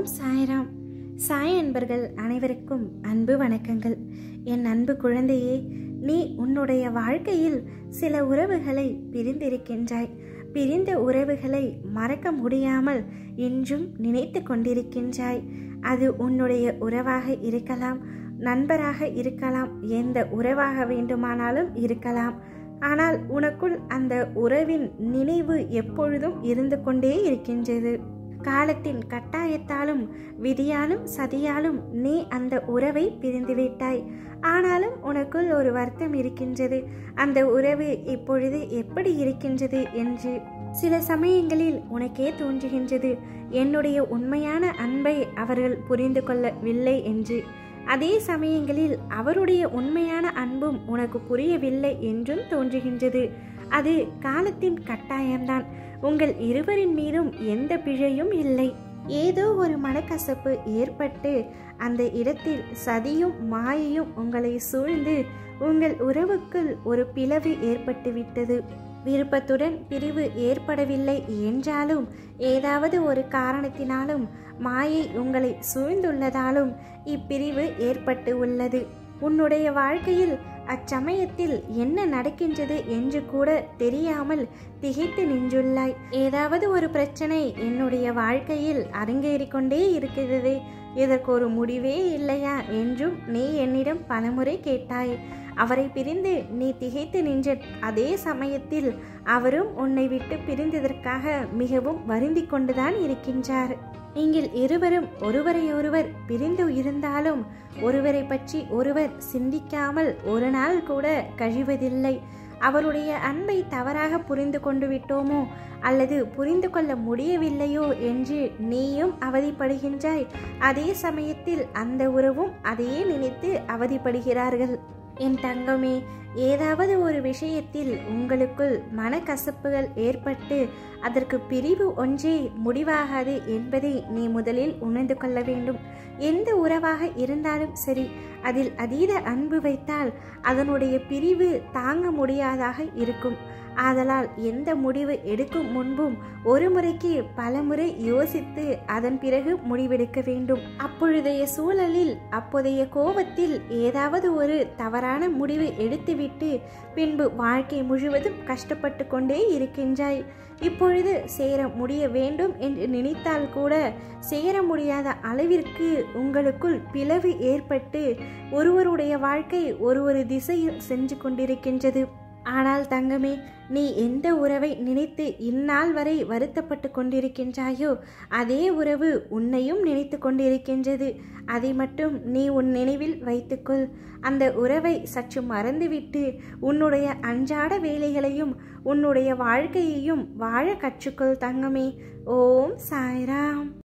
ஓம் சாய்ராம் சாய் அன்பர்கள் அனைவருக்கும் அன்பு வணக்கங்கள் என் அன்பு குழந்தையே நீ உன்னுடைய வாழ்க்கையில் சில உறவுகளை பிரிந்திருக்கின்றாய் பிரிந்த உறவுகளை மறக்க முடியாமல் இன்றும் நினைத்து கொண்டிருக்கின்றாய் அது உன்னுடைய உறவாக இருக்கலாம் நண்பராக இருக்கலாம் எந்த உறவாக வேண்டுமானாலும் இருக்கலாம் ஆனால் உனக்குள் அந்த உறவின் நினைவு எப்பொழுதும் இருந்து கொண்டே இருக்கின்றது காலத்தின் கட்டாயத்தாலும் விதியாலும் சதியாலும் நீ அந்த உறவை பிரிந்துவிட்டாய் ஆனாலும் உனக்குள் ஒரு வருத்தம் இருக்கின்றது அந்த உறவு இப்பொழுது எப்படி இருக்கின்றது என்று சில சமயங்களில் உனக்கே தோன்றுகின்றது என்னுடைய உண்மையான அன்பை அவர்கள் புரிந்து கொள்ளவில்லை என்று அதே சமயங்களில் அவருடைய உண்மையான அன்பும் உனக்கு புரியவில்லை என்றும் தோன்றுகின்றது அது காலத்தின் கட்டாயம்தான் உங்கள் இருவரின் மீதும் எந்த பிழையும் இல்லை ஏதோ ஒரு மனக்கசப்பு ஏற்பட்டு அந்த இடத்தில் சதியும் மாயையும் உங்களை சூழ்ந்து உங்கள் உறவுக்குள் ஒரு பிளவு ஏற்பட்டுவிட்டது விருப்பத்துடன் பிரிவு ஏற்படவில்லை என்றாலும் ஏதாவது ஒரு காரணத்தினாலும் மாயை உங்களை சூழ்ந்துள்ளதாலும் இப்பிரிவு ஏற்பட்டு உள்ளது உன்னுடைய வாழ்க்கையில் அச்சமயத்தில் என்ன நடக்கின்றது என்று கூட தெரியாமல் திகைத்து நின்றுள்ளாய் ஏதாவது ஒரு பிரச்சனை என்னுடைய வாழ்க்கையில் அரங்கேறிக் கொண்டே இருக்கிறது இதற்கு ஒரு முடிவே இல்லையா என்றும் நீ என்னிடம் பலமுறை கேட்டாய் அவரை பிரிந்து நீ திகைத்து நின்ற அதே சமயத்தில் அவரும் உன்னை விட்டு பிரிந்ததற்காக மிகவும் வருந்தி கொண்டுதான் இருக்கின்றார் நீங்கள் இருவரும் ஒருவரையொருவர் பிரிந்து இருந்தாலும் ஒருவரை பற்றி ஒருவர் சிந்திக்காமல் ஒரு நாள் கூட கழிவதில்லை அவருடைய அன்பை தவறாக புரிந்து கொண்டு விட்டோமோ அல்லது புரிந்து கொள்ள முடியவில்லையோ என்று நீயும் அவதிப்படுகின்றாய் அதே சமயத்தில் அந்த உறவும் அதையே நினைத்து அவதிப்படுகிறார்கள் என் தங்கமே ஏதாவது ஒரு விஷயத்தில் உங்களுக்குள் மனக்கசப்புகள் ஏற்பட்டு அதற்கு பிரிவு ஒன்றே முடிவாகாது என்பதை நீ முதலில் உணர்ந்து கொள்ள வேண்டும் எந்த உறவாக இருந்தாலும் சரி அதில் அதீத அன்பு வைத்தால் அதனுடைய பிரிவு தாங்க முடியாதாக இருக்கும் ஆதலால் எந்த முடிவு எடுக்கும் முன்பும் ஒரு முறைக்கு பல முறை யோசித்து அதன் பிறகு முடிவெடுக்க வேண்டும் அப்பொழுதைய சூழலில் அப்போதைய கோபத்தில் ஏதாவது ஒரு தவறான முடிவு எடுத்துவிட்டு பின்பு வாழ்க்கை முழுவதும் கஷ்டப்பட்டு கொண்டே இருக்கின்றாய் இப்பொழுது சேர முடிய வேண்டும் என்று நினைத்தால் கூட சேர முடியாத அளவிற்கு உங்களுக்குள் பிளவு ஏற்பட்டு ஒருவருடைய வாழ்க்கை ஒரு ஒரு திசையில் சென்று கொண்டிருக்கின்றது ஆனால் தங்கமே நீ எந்த உறவை நினைத்து இந்நாள் வரை வருத்தப்பட்டு கொண்டிருக்கின்றாயோ அதே உறவு உன்னையும் நினைத்து கொண்டிருக்கின்றது அதை மட்டும் நீ உன் நினைவில் வைத்துக்கொள் அந்த உறவை சற்று மறந்துவிட்டு உன்னுடைய அன்றாட வேலைகளையும் உன்னுடைய வாழ்க்கையையும் வாழ கற்றுக்கொள் தங்கமே ஓம் சாய்ராம்